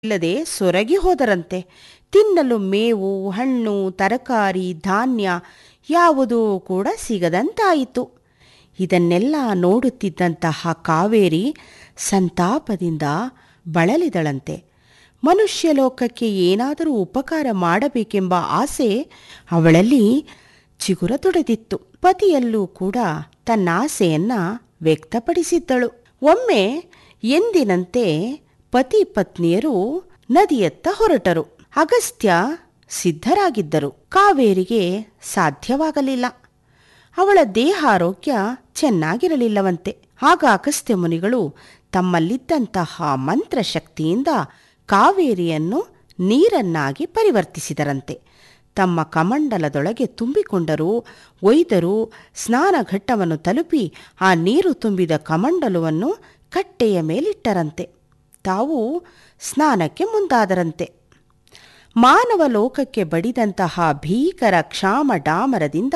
ಇಲ್ಲದೆ ಸೊರಗಿ ಹೋದರಂತೆ ತಿನ್ನಲು ಮೇವು ಹಣ್ಣು ತರಕಾರಿ ಧಾನ್ಯ ಯಾವುದೂ ಕೂಡ ಸಿಗದಂತಾಯಿತು ಇದನ್ನೆಲ್ಲ ನೋಡುತ್ತಿದ್ದಂತಹ ಕಾವೇರಿ ಸಂತಾಪದಿಂದ ಬಳಲಿದಳಂತೆ ಮನುಷ್ಯ ಲೋಕಕ್ಕೆ ಏನಾದರೂ ಉಪಕಾರ ಮಾಡಬೇಕೆಂಬ ಆಸೆ ಅವಳಲ್ಲಿ ಚಿಗುರತೊಡೆದಿತ್ತು ಪತಿಯಲ್ಲೂ ಕೂಡ ತನ್ನ ಆಸೆಯನ್ನ ವ್ಯಕ್ತಪಡಿಸಿದ್ದಳು ಒಮ್ಮೆ ಎಂದಿನಂತೆ ಪತಿ ಪತ್ನಿಯರು ನದಿಯತ್ತ ಹೊರಟರು ಅಗಸ್ತ್ಯ ಸಿದ್ಧರಾಗಿದ್ದರು ಕಾವೇರಿಗೆ ಸಾಧ್ಯವಾಗಲಿಲ್ಲ ಅವಳ ದೇಹಾರೋಗ್ಯ ಚೆನ್ನಾಗಿರಲಿಲ್ಲವಂತೆ ಆಗ ಅಗಸ್ತ್ಯ ಮುನಿಗಳು ತಮ್ಮಲ್ಲಿದ್ದಂತಹ ಮಂತ್ರಶಕ್ತಿಯಿಂದ ಕಾವೇರಿಯನ್ನು ನೀರನ್ನಾಗಿ ಪರಿವರ್ತಿಸಿದರಂತೆ ತಮ್ಮ ಕಮಂಡಲದೊಳಗೆ ತುಂಬಿಕೊಂಡರು ಒಯ್ದರು ಸ್ನಾನಘಟ್ಟವನ್ನು ತಲುಪಿ ಆ ನೀರು ತುಂಬಿದ ಕಮಂಡಲವನ್ನು ಕಟ್ಟೆಯ ಮೇಲಿಟ್ಟರಂತೆ ತಾವು ಸ್ನಾನಕ್ಕೆ ಮುಂದಾದರಂತೆ ಮಾನವ ಲೋಕಕ್ಕೆ ಬಡಿದಂತಹ ಭೀಕರ ಕ್ಷಾಮ ಡಾಮರದಿಂದ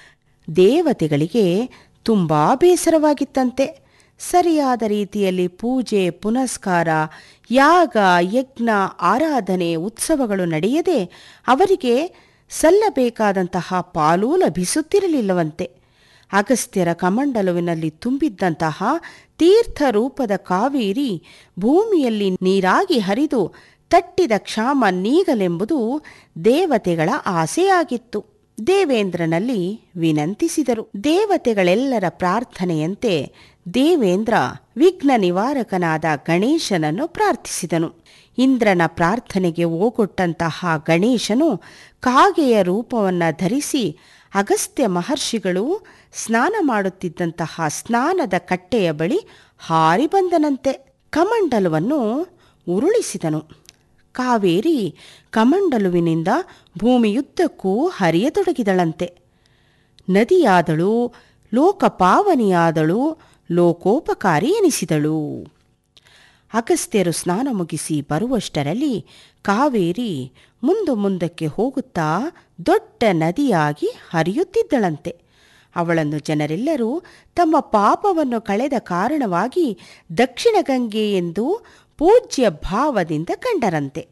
ದೇವತೆಗಳಿಗೆ ತುಂಬ ಬೇಸರವಾಗಿತ್ತಂತೆ ಸರಿಯಾದ ರೀತಿಯಲ್ಲಿ ಪೂಜೆ ಪುನಸ್ಕಾರ ಯಾಗ ಯಜ್ಞ ಆರಾಧನೆ ಉತ್ಸವಗಳು ನಡೆಯದೆ ಅವರಿಗೆ ಸಲ್ಲಬೇಕಾದಂತಹ ಪಾಲು ಲಭಿಸುತ್ತಿರಲಿಲ್ಲವಂತೆ ಅಗಸ್ತ್ಯರ ಕಮಂಡಲುವಿನಲ್ಲಿ ತುಂಬಿದ್ದಂತಹ ತೀರ್ಥ ರೂಪದ ಕಾವೇರಿ ಭೂಮಿಯಲ್ಲಿ ನೀರಾಗಿ ಹರಿದು ತಟ್ಟಿದ ಕ್ಷಾಮ ನೀಗಲೆಂಬುದು ದೇವತೆಗಳ ಆಸೆಯಾಗಿತ್ತು ದೇವೇಂದ್ರನಲ್ಲಿ ವಿನಂತಿಸಿದರು ದೇವತೆಗಳೆಲ್ಲರ ಪ್ರಾರ್ಥನೆಯಂತೆ ದೇವೇಂದ್ರ ವಿಘ್ನ ನಿವಾರಕನಾದ ಗಣೇಶನನ್ನು ಪ್ರಾರ್ಥಿಸಿದನು ಇಂದ್ರನ ಪ್ರಾರ್ಥನೆಗೆ ಓಗೊಟ್ಟಂತಹ ಗಣೇಶನು ಕಾಗೆಯ ರೂಪವನ್ನು ಧರಿಸಿ ಅಗಸ್ತ್ಯ ಮಹರ್ಷಿಗಳು ಸ್ನಾನ ಮಾಡುತ್ತಿದ್ದಂತಹ ಸ್ನಾನದ ಕಟ್ಟೆಯ ಬಳಿ ಹಾರಿ ಬಂದನಂತೆ ಕಮಂಡಲವನ್ನು ಉರುಳಿಸಿದನು ಕಾವೇರಿ ಕಮಂಡಲುವಿನಿಂದ ಭೂಮಿಯುದ್ದಕ್ಕೂ ಹರಿಯತೊಡಗಿದಳಂತೆ ನದಿಯಾದಳು ಲೋಕಪಾವನಿಯಾದಳು ಲೋಕೋಪಕಾರಿ ಎನಿಸಿದಳು ಅಗಸ್ತ್ಯರು ಸ್ನಾನ ಮುಗಿಸಿ ಬರುವಷ್ಟರಲ್ಲಿ ಕಾವೇರಿ ಮುಂದು ಮುಂದಕ್ಕೆ ಹೋಗುತ್ತಾ ದೊಡ್ಡ ನದಿಯಾಗಿ ಹರಿಯುತ್ತಿದ್ದಳಂತೆ ಅವಳನ್ನು ಜನರೆಲ್ಲರೂ ತಮ್ಮ ಪಾಪವನ್ನು ಕಳೆದ ಕಾರಣವಾಗಿ ದಕ್ಷಿಣ ಗಂಗೆ ಎಂದು ಪೂಜ್ಯ ಭಾವದಿಂದ ಕಂಡರಂತೆ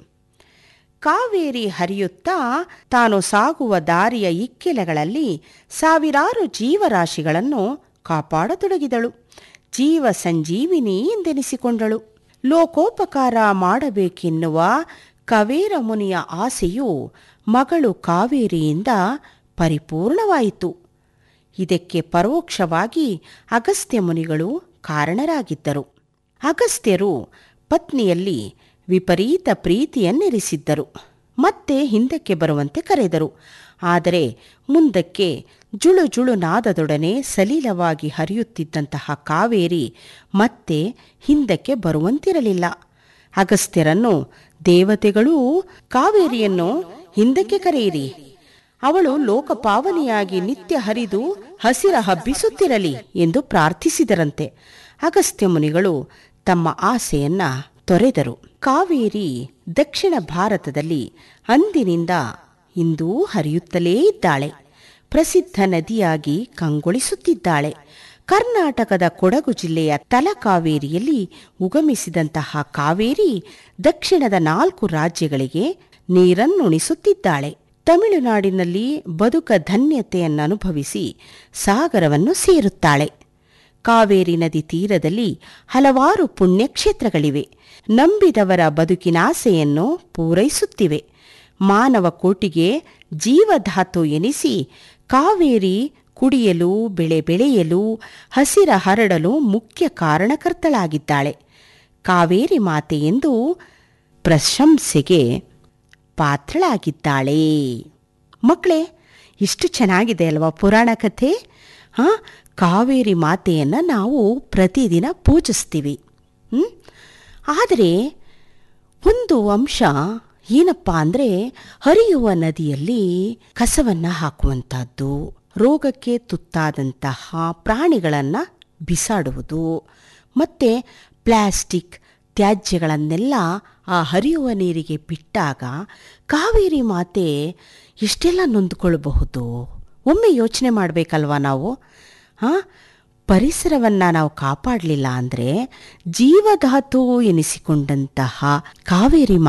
ಕಾವೇರಿ ಹರಿಯುತ್ತಾ ತಾನು ಸಾಗುವ ದಾರಿಯ ಇಕ್ಕೆಲೆಗಳಲ್ಲಿ ಸಾವಿರಾರು ಜೀವರಾಶಿಗಳನ್ನು ಕಾಪಾಡತೊಡಗಿದಳು ಜೀವ ಸಂಜೀವಿನಿ ಎಂದೆನಿಸಿಕೊಂಡಳು ಲೋಕೋಪಕಾರ ಮಾಡಬೇಕೆನ್ನುವ ಕವೇರ ಮುನಿಯ ಆಸೆಯು ಮಗಳು ಕಾವೇರಿಯಿಂದ ಪರಿಪೂರ್ಣವಾಯಿತು ಇದಕ್ಕೆ ಪರೋಕ್ಷವಾಗಿ ಅಗಸ್ತ್ಯ ಮುನಿಗಳು ಕಾರಣರಾಗಿದ್ದರು ಅಗಸ್ತ್ಯರು ಪತ್ನಿಯಲ್ಲಿ ವಿಪರೀತ ಪ್ರೀತಿಯನ್ನಿರಿಸಿದ್ದರು ಮತ್ತೆ ಹಿಂದಕ್ಕೆ ಬರುವಂತೆ ಕರೆದರು ಆದರೆ ಮುಂದಕ್ಕೆ ಜುಳು ಜುಳು ನಾದದೊಡನೆ ಸಲೀಲವಾಗಿ ಹರಿಯುತ್ತಿದ್ದಂತಹ ಕಾವೇರಿ ಮತ್ತೆ ಹಿಂದಕ್ಕೆ ಬರುವಂತಿರಲಿಲ್ಲ ಅಗಸ್ತ್ಯರನ್ನು ದೇವತೆಗಳೂ ಕಾವೇರಿಯನ್ನು ಹಿಂದಕ್ಕೆ ಕರೆಯಿರಿ ಅವಳು ಲೋಕಪಾವನಿಯಾಗಿ ನಿತ್ಯ ಹರಿದು ಹಸಿರ ಹಬ್ಬಿಸುತ್ತಿರಲಿ ಎಂದು ಪ್ರಾರ್ಥಿಸಿದರಂತೆ ಅಗಸ್ತ್ಯ ಮುನಿಗಳು ತಮ್ಮ ಆಸೆಯನ್ನ ತೊರೆದರು ಕಾವೇರಿ ದಕ್ಷಿಣ ಭಾರತದಲ್ಲಿ ಅಂದಿನಿಂದ ಇಂದೂ ಹರಿಯುತ್ತಲೇ ಇದ್ದಾಳೆ ಪ್ರಸಿದ್ಧ ನದಿಯಾಗಿ ಕಂಗೊಳಿಸುತ್ತಿದ್ದಾಳೆ ಕರ್ನಾಟಕದ ಕೊಡಗು ಜಿಲ್ಲೆಯ ತಲಕಾವೇರಿಯಲ್ಲಿ ಉಗಮಿಸಿದಂತಹ ಕಾವೇರಿ ದಕ್ಷಿಣದ ನಾಲ್ಕು ರಾಜ್ಯಗಳಿಗೆ ನೀರನ್ನುಣಿಸುತ್ತಿದ್ದಾಳೆ ತಮಿಳುನಾಡಿನಲ್ಲಿ ಬದುಕ ಧನ್ಯತೆಯನ್ನನುಭವಿಸಿ ಸಾಗರವನ್ನು ಸೇರುತ್ತಾಳೆ ಕಾವೇರಿ ನದಿ ತೀರದಲ್ಲಿ ಹಲವಾರು ಪುಣ್ಯಕ್ಷೇತ್ರಗಳಿವೆ ನಂಬಿದವರ ಬದುಕಿನಾಸೆಯನ್ನು ಪೂರೈಸುತ್ತಿವೆ ಮಾನವ ಕೋಟಿಗೆ ಜೀವಧಾತು ಎನಿಸಿ ಕಾವೇರಿ ಕುಡಿಯಲು ಬೆಳೆ ಬೆಳೆಯಲು ಹಸಿರ ಹರಡಲು ಮುಖ್ಯ ಕಾರಣಕರ್ತಳಾಗಿದ್ದಾಳೆ ಕಾವೇರಿ ಮಾತೆ ಎಂದು ಪ್ರಶಂಸೆಗೆ ಪಾತ್ರಳಾಗಿದ್ದಾಳೆ ಮಕ್ಕಳೇ ಇಷ್ಟು ಚೆನ್ನಾಗಿದೆ ಅಲ್ವಾ ಪುರಾಣ ಕಥೆ ಹಾಂ ಕಾವೇರಿ ಮಾತೆಯನ್ನು ನಾವು ಪ್ರತಿದಿನ ಪೂಜಿಸ್ತೀವಿ ಆದರೆ ಒಂದು ಅಂಶ ಏನಪ್ಪ ಅಂದರೆ ಹರಿಯುವ ನದಿಯಲ್ಲಿ ಕಸವನ್ನು ಹಾಕುವಂಥದ್ದು ರೋಗಕ್ಕೆ ತುತ್ತಾದಂತಹ ಪ್ರಾಣಿಗಳನ್ನು ಬಿಸಾಡುವುದು ಮತ್ತು ಪ್ಲಾಸ್ಟಿಕ್ ತ್ಯಾಜ್ಯಗಳನ್ನೆಲ್ಲ ಆ ಹರಿಯುವ ನೀರಿಗೆ ಬಿಟ್ಟಾಗ ಕಾವೇರಿ ಮಾತೆ ಎಷ್ಟೆಲ್ಲ ನೊಂದ್ಕೊಳ್ಬಹುದು ಒಮ್ಮೆ ಯೋಚನೆ ಮಾಡಬೇಕಲ್ವಾ ನಾವು ಹಾಂ ಪರಿಸರವನ್ನು ನಾವು ಕಾಪಾಡಲಿಲ್ಲ ಅಂದರೆ ಜೀವಧಾತು ಎನಿಸಿಕೊಂಡಂತಹ ಕಾವೇರಿ